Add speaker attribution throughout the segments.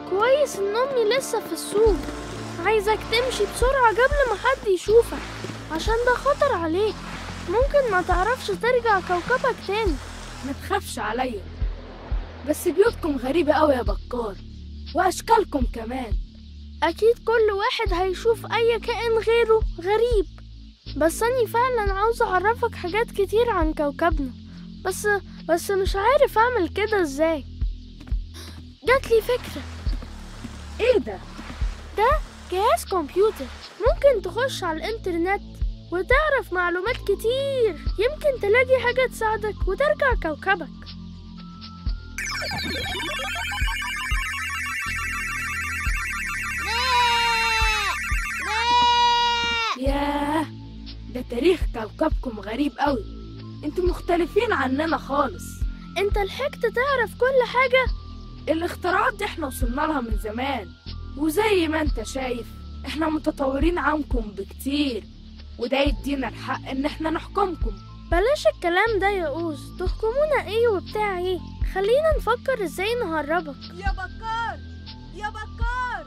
Speaker 1: كويس ان امي لسه في السوق عايزك تمشي بسرعة قبل ما حد يشوفك عشان ده خطر عليك ممكن ما تعرفش ترجع كوكبك تاني
Speaker 2: ما تخافش عليا بس بيوتكم غريبة قوي يا بكار وأشكالكم كمان
Speaker 1: اكيد كل واحد هيشوف اي كائن غيره غريب بس اني فعلا عاوز اعرفك حاجات كتير عن كوكبنا بس بس مش عارف اعمل كده ازاي جاتلي فكرة
Speaker 2: إيه ده؟
Speaker 1: ده جهاز كمبيوتر ممكن تخش على الانترنت وتعرف معلومات كتير يمكن تلاقي حاجة تساعدك وترجع كوكبك
Speaker 2: ياه ده تاريخ كوكبكم غريب قوي انتوا مختلفين عننا خالص
Speaker 1: انت لحقت تعرف كل حاجة
Speaker 2: الاختراعات دي احنا وصلنا لها من زمان وزي ما انت شايف احنا متطورين عنكم بكتير وده يدينا الحق ان احنا نحكمكم
Speaker 1: بلاش الكلام ده يا أوز تحكمونا ايه وبتاع ايه خلينا نفكر ازاي نهربك
Speaker 3: يا بكار يا بكار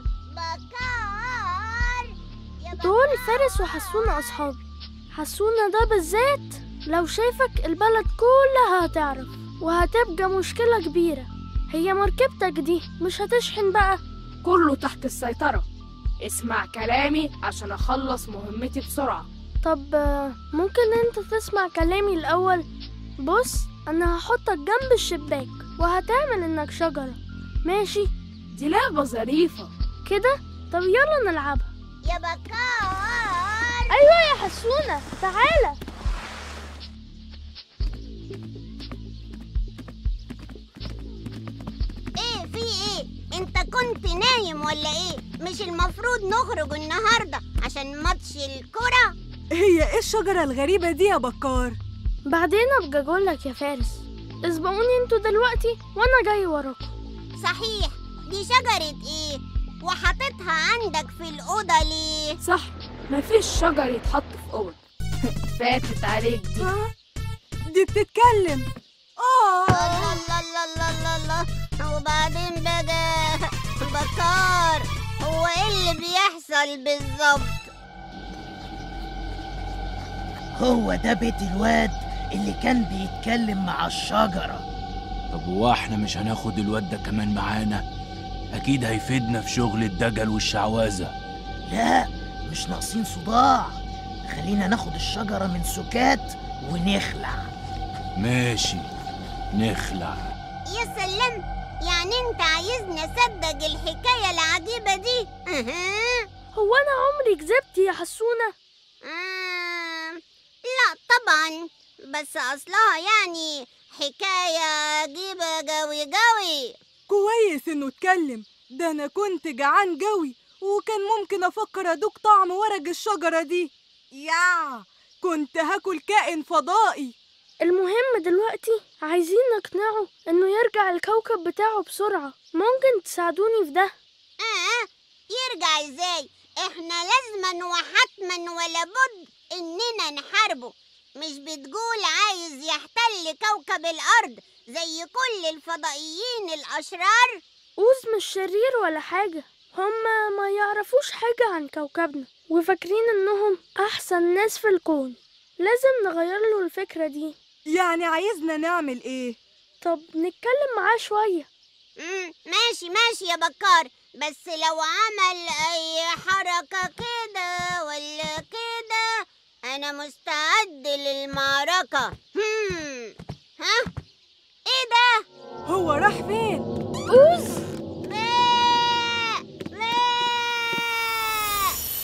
Speaker 4: بكار يا
Speaker 1: دول فارس وحسونة أصحابي حسونة ده بالذات لو شافك البلد كلها هتعرف وهتبقى مشكلة كبيرة هي مركبتك دي مش هتشحن بقى
Speaker 2: كله تحت السيطرة اسمع كلامي عشان اخلص مهمتي بسرعة
Speaker 1: طب آه، ممكن انت تسمع كلامي الأول بص أنا هحطك جنب الشباك وهتعمل إنك شجرة ماشي
Speaker 2: دي لعبة ظريفة
Speaker 1: كده طب يلا نلعبها
Speaker 4: يا بكار
Speaker 1: أيوة يا حسونة تعالى
Speaker 4: ايه في ايه انت كنت نايم ولا ايه مش المفروض نخرج النهارده عشان ماتش الكرة
Speaker 3: هي ايه الشجرة الغريبة دي يا بكار
Speaker 1: بعدين أبقى أقولك يا فارس اسبقوني انتوا دلوقتي وأنا جاي وراكم
Speaker 4: صحيح دي شجرة ايه وحاططها عندك في الأوضة ليه
Speaker 2: صح مفيش شجر يتحط في أوض فاتت عليك دي
Speaker 3: ها دي بتتكلم اه
Speaker 4: الله الله الله الله الله الله وبعدين بقى بكار هو ايه اللي بيحصل بالظبط
Speaker 5: هو ده بيت الواد اللي كان بيتكلم مع الشجرة
Speaker 6: طب هو احنا مش هناخد الواد ده كمان معانا اكيد هيفيدنا في شغل الدجل والشعوذة
Speaker 5: لا مش ناقصين صداع خلينا ناخد الشجرة من سكات ونخلع
Speaker 6: ماشي نخلع
Speaker 4: يا سلام يعني انت عايزني اصدق الحكاية العجيبة دي أها.
Speaker 1: هو أنا عمري كذبت يا حسونة
Speaker 4: آه، لا طبعا بس اصلها يعني حكاية عجيبة جوي جوي
Speaker 3: كويس انه اتكلم ده انا كنت جعان جوي وكان ممكن افكر ادوق طعم ورق الشجرة دي يا كنت هاكل كائن فضائي
Speaker 1: المهم دلوقتي عايزين نقنعه إنه يرجع الكوكب بتاعه بسرعة ممكن تساعدوني في ده
Speaker 4: اه يرجع ازاي احنا لازما وحتما ولا بد اننا نحاربه مش بتقول عايز يحتل كوكب الارض زي كل الفضائيين الاشرار
Speaker 1: أوز مش شرير ولا حاجة هما ما يعرفوش حاجة عن كوكبنا وفاكرين إنهم أحسن ناس في الكون لازم نغير له الفكرة دي
Speaker 3: يعني عايزنا نعمل ايه
Speaker 1: طب نتكلم معاه شوية
Speaker 4: مم، ماشي ماشي يا بكار بس لو عمل اي حركة كده ولا كده انا مستعد للمعركة هم ها ايه ده
Speaker 3: هو راح فين
Speaker 1: أوز